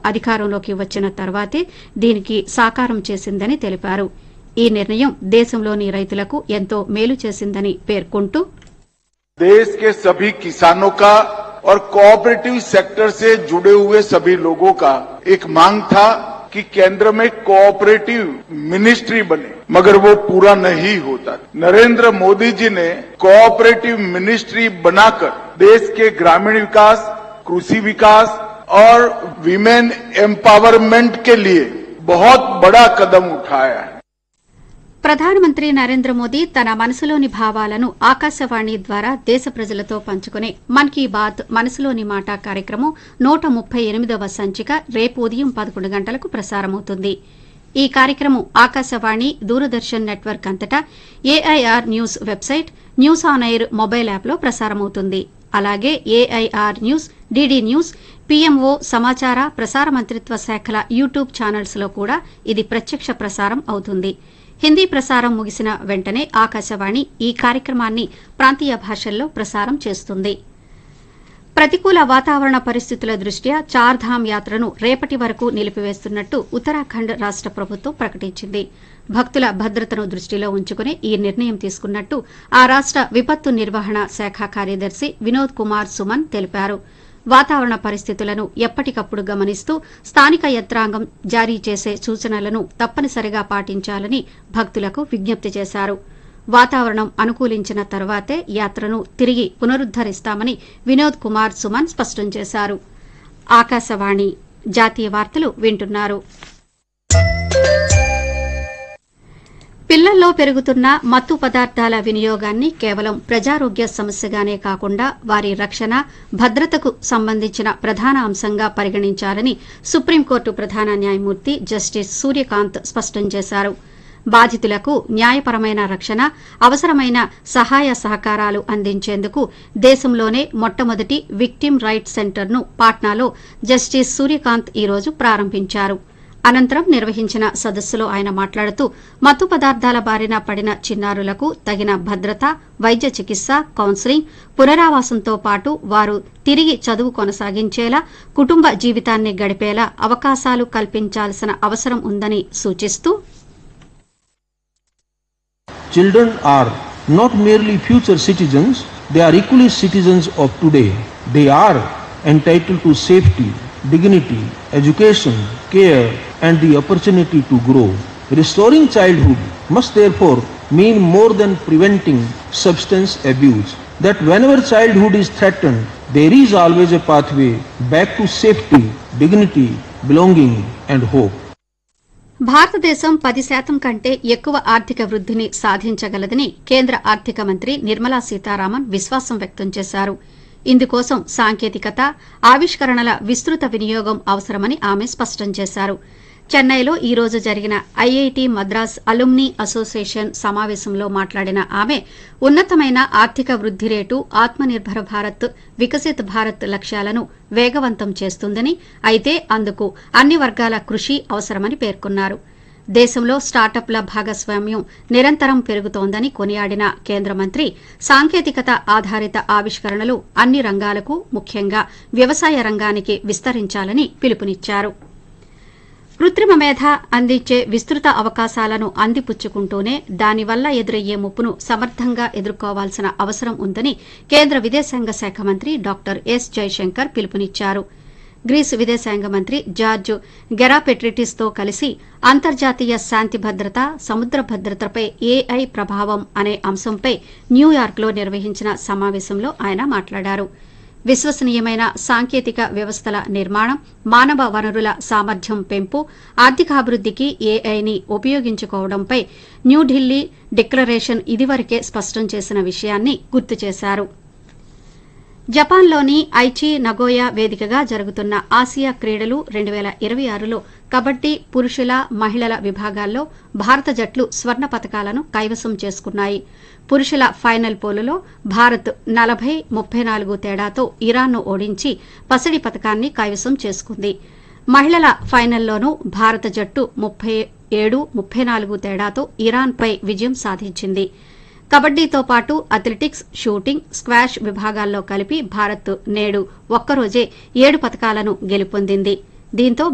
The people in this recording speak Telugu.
అధికారంలోకి వచ్చిన తర్వాతే దీనికి సాకారం చేసిందని తెలిపారు ఈ నిర్ణయం దేశంలోని రైతులకు ఎంతో మేలు చేసిందని పేర్కొంటూ देश के सभी किसानों का और कोऑपरेटिव सेक्टर से जुड़े हुए सभी लोगों का एक मांग था कि केंद्र में कोऑपरेटिव मिनिस्ट्री बने मगर वो पूरा नहीं होता नरेंद्र मोदी जी ने कोऑपरेटिव मिनिस्ट्री बनाकर देश के ग्रामीण विकास कृषि विकास और विमेन एम्पावरमेंट के लिए बहुत बड़ा कदम उठाया है ప్రధానమంత్రి నరేంద్ర మోదీ తన మనసులోని భావాలను ఆకాశవాణి ద్వారా దేశ ప్రజలతో పంచుకునే మన్ కీ బాత్ మనసులోని మాట కార్యక్రమం నూట ముప్పై ఎనిమిదవ సంచిక రేపు ఉదయం పదకొండు గంటలకు ప్రసారమవుతుంది ఈ కార్యక్రమం ఆకాశవాణి దూరదర్శన్ నెట్వర్క్ అంతటా AIR news website news on air mobile యాప్లో ప్రసారమవుతుంది అలాగే AIR news DD news PMO సమాచార ప్రసార మంత్రిత్వ శాఖల యూట్యూబ్ ఛానల్స్లో కూడా ఇది ప్రత్యక్ష ప్రసారం అవుతుంది హిందీ ప్రసారం ముగిసిన వెంటనే ఆకాశవాణి ఈ కార్యక్రమాన్ని ప్రాంతీయ భాషల్లో ప్రసారం చేస్తుంది ప్రతికూల వాతావరణ పరిస్థితుల దృష్ట్యా చార్ధామ్ యాత్రను రేపటి వరకు నిలిపివేస్తున్నట్టు ఉత్తరాఖండ్ రాష్ట ప్రభుత్వం ప్రకటించింది భక్తుల భద్రతను దృష్టిలో ఉంచుకుని ఈ నిర్ణయం తీసుకున్నట్టు ఆ రాష్ట విపత్తు నిర్వహణ శాఖ కార్యదర్శి వినోద్ కుమార్ సుమన్ తెలిపారు వాతావరణ పరిస్థితులను ఎప్పటికప్పుడు గమనిస్తూ స్థానిక యంత్రాంగం జారీ చేసే సూచనలను తప్పనిసరిగా పాటించాలని భక్తులకు విజ్ఞప్తి చేశారు వాతావరణం అనుకూలించిన తర్వాతే యాత్రను తిరిగి పునరుద్దరిస్తామని వినోద్ కుమార్ సుమన్ స్పష్టం చేశారు ఆకాశవాణి జాతీయ వార్తలు వింటున్నారు పిల్లల్లో పెరుగుతున్న మత్తు పదార్థాల వినియోగాన్ని కేవలం ప్రజారోగ్య సమస్యగానే కాకుండా వారి రక్షణ భద్రతకు సంబంధించిన ప్రధాన అంశంగా పరిగణించాలని సుప్రీంకోర్టు ప్రధాన న్యాయమూర్తి జస్టిస్ సూర్యకాంత్ స్పష్టం చేశారు బాధితులకు న్యాయపరమైన రక్షణ అవసరమైన సహాయ సహకారాలు అందించేందుకు దేశంలోనే మొట్టమొదటి విక్టిమ్ రైట్స్ సెంటర్ను పాట్నాలో జస్టిస్ సూర్యకాంత్ ఈ రోజు ప్రారంభించారు అనంతరం నిర్వహించిన సదస్సులో ఆయన మాట్లాడుతూ మత్తు పదార్థాల బారిన పడిన చిన్నారులకు తగిన భద్రత వైద్య చికిత్స కౌన్సిలింగ్ పునరావాసంతో పాటు వారు తిరిగి చదువు కొనసాగించేలా కుటుంబ జీవితాన్ని గడిపేలా అవకాశాలు కల్పించాల్సిన అవసరం ఉందని సూచిస్తూ Children are not merely future citizens, they are equally citizens of today. They are entitled to safety, dignity, education, care, and the opportunity to grow. Restoring childhood must therefore mean more than preventing substance abuse. That whenever childhood is threatened, there is always a pathway back to safety, dignity, belonging, and hope. భారతదేశం పది శాతం కంటే ఎక్కువ ఆర్థిక వృద్దిని సాధించగలదని కేంద్ర ఆర్థిక మంత్రి నిర్మలా సీతారామన్ విశ్వాసం వ్యక్తం చేశారు ఇందుకోసం సాంకేతికత ఆవిష్కరణల విస్తృత వినియోగం అవసరమని ఆమె స్పష్టం చేశారు చెన్నైలో ఈ రోజు జరిగిన ఐఐటి మద్రాస్ అలుమ్ని అసోసియేషన్ సమావేశంలో మాట్లాడిన ఆమె ఉన్నతమైన ఆర్థిక వృద్ది రేటు ఆత్మనిర్భర భారత్ వికసిత్ భారత్ లక్ష్యాలను వేగవంతం చేస్తుందని అయితే అందుకు అన్ని వర్గాల కృషి అవసరమని పేర్కొన్నారు దేశంలో స్టార్టప్ల భాగస్వామ్యం నిరంతరం పెరుగుతోందని కొనియాడిన కేంద్ర మంత్రి సాంకేతికత ఆధారిత ఆవిష్కరణలు అన్ని రంగాలకు ముఖ్యంగా వ్యవసాయ రంగానికి విస్తరించాలని పిలుపునిచ్చారు కృత్రిమ మేధ అందించే విస్తృత అవకాశాలను అందిపుచ్చుకుంటూనే దానివల్ల ఎదురయ్యే ముప్పును సమర్థంగా ఎదుర్కోవాల్సిన అవసరం ఉందని కేంద్ర విదేశాంగ శాఖ మంత్రి డాక్టర్ ఎస్ జైశంకర్ పిలుపునిచ్చారు గ్రీస్ విదేశాంగ మంత్రి జార్జ్ గెరాపెట్రిటిస్తో కలిసి అంతర్జాతీయ శాంతి భద్రత సముద్ర భద్రతపై ఏఐ ప్రభావం అనే అంశంపై న్యూయార్క్లో నిర్వహించిన సమావేశంలో ఆయన మాట్లాడారు విశ్వసనీయమైన సాంకేతిక వ్యవస్థల నిర్మాణం మానవ వనరుల సామర్థ్యం పెంపు ఆర్థికాభివృద్దికి ఏఐని ఉపయోగించుకోవడంపై న్యూఢిల్లీ డిక్లరేషన్ ఇదివరకే స్పష్టం చేసిన విషయాన్ని గుర్తు చేశారు జపాన్లోని ఐచి నగోయా వేదికగా జరుగుతున్న ఆసియా క్రీడలు రెండు వేల ఇరవై ఆరులో కబడ్డీ పురుషుల మహిళల విభాగాల్లో భారత జట్లు స్వర్ణ పతకాలను కైవసం చేసుకున్నాయి పురుషుల ఫైనల్ పోలులో భారత్ నలభై ముప్పై నాలుగు తేడాతో ఇరాన్ను ఓడించి పసిడి పతకాన్ని కైవసం చేసుకుంది మహిళల ఫైనల్లోనూ భారత జట్టు ముప్పై ఏడు ముప్పై నాలుగు తేడాతో ఇరాన్పై విజయం సాధించింది కబడ్డీతో పాటు అథ్లెటిక్స్ షూటింగ్ స్క్వాష్ విభాగాల్లో కలిపి భారత్ నేడు ఒక్కరోజే ఏడు పతకాలను గెలుపొందింది దీంతో